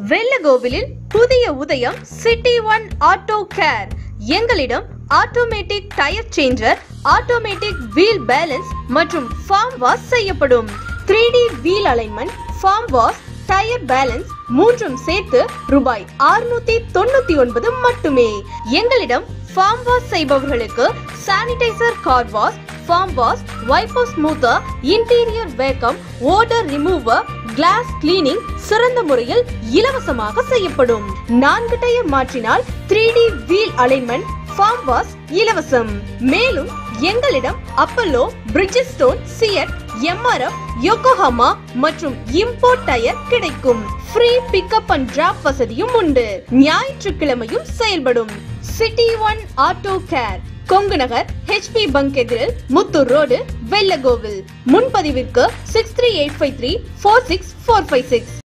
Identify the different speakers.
Speaker 1: வெள்ளகோவிலில் புதிய உதயம் city one auto care எங்களிடம் automatic tyre changer automatic wheel balance மற்றும் ஃபார்ம் வாஷ் செய்யப்படும் three D wheel alignment foam wash tyre balance மூன்றும் சேர்த்து ரூபாய் அறுநூத்தி தொண்ணூத்தி ஒன்பது மட்டுமே எங்களிடம் ஃபார்ம் வாஷ் செய்பவர்களுக்கு sanitiser car wash foam wash wiper smoother interior vacuum odour remover glass cleaning சிறந்த முறையில் இலவசமாக செய்யப்படும் நான்கு டயர் மாற்றினால் three D wheel alignment foam wash இலவசம் மேலும் எங்களிடம் Apollo Bridgestone CEAT MRF Yokohama மற்றும் இம்போர்ட் டயர் கிடைக்கும் ஃப்ரீ பிக்கப் அண்ட் டிராப் வசதியும் உண்டு ஞாயிற்றுக்கிழமையும் செயல்படும் city one auto care Kongu Nagar HP bunk எதிரில் முத்தூர் ரோடு வெள்ளகோவில் முன்பதிவிற்கு six three eight five three four six four five six